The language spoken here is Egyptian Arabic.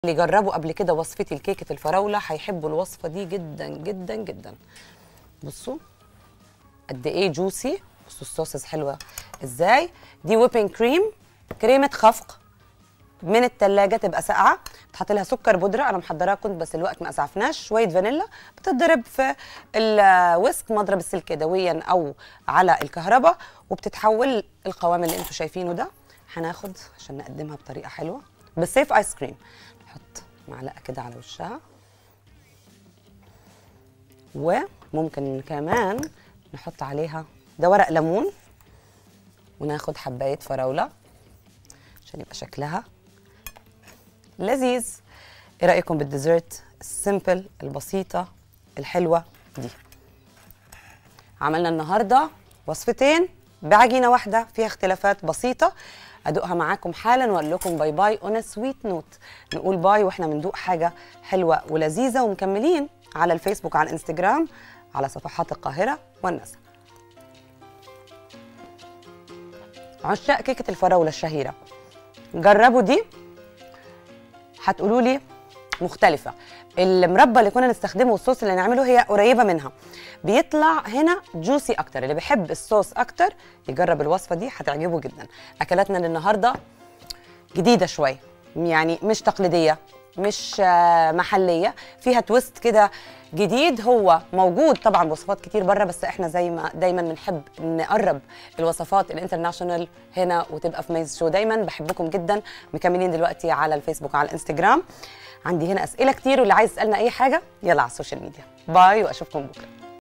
اللي جربوا قبل كده وصفتي الكيكه الفراوله هيحبوا الوصفه دي جدا جدا جدا بصوا قد ايه جوسي بصوا الصوصز حلوه ازاي دي ويبنج كريم كريمه خفق من التلاجة تبقى ساقعه تحط لها سكر بودره انا محضراها كنت بس الوقت ما اسعفناش شويه فانيلا بتتضرب في الويسك مضرب السلك يدويا او على الكهرباء وبتتحول القوام اللي انتم شايفينه ده هناخد عشان نقدمها بطريقه حلوه بالسيف ايس كريم نحط معلقه كده على وشها وممكن كمان نحط عليها ده ورق ليمون وناخد حبايه فراوله عشان يبقى شكلها لذيذ ايه رايكم بالديزرت السيمبل البسيطه الحلوه دي عملنا النهارده وصفتين بعجينه واحده فيها اختلافات بسيطه ادوقها معاكم حالا واقول لكم باي باي اون سويت نوت نقول باي واحنا بندوق حاجه حلوه ولذيذه ومكملين على الفيسبوك على الانستجرام على صفحات القاهره والنسا عشاق كيكه الفراوله الشهيره جربوا دي هتقولوا لي مختلفة المربى اللي كنا نستخدمه والصوص اللي نعمله هي قريبة منها بيطلع هنا جوسي أكتر اللي بيحب الصوص أكتر يجرب الوصفة دي هتعجبه جدا أكلاتنا للنهاردة جديدة شوية يعني مش تقليدية مش محلية فيها تويست كده جديد هو موجود طبعا بوصفات كتير بره بس احنا زي ما دايما بنحب نقرب الوصفات الانترناشونال هنا وتبقى في ميز شو دايما بحبكم جدا مكملين دلوقتي على الفيسبوك وعلى الانستجرام عندي هنا اسئله كتير واللي عايز يسالنا اي حاجه يلا على السوشيال ميديا باي واشوفكم بكره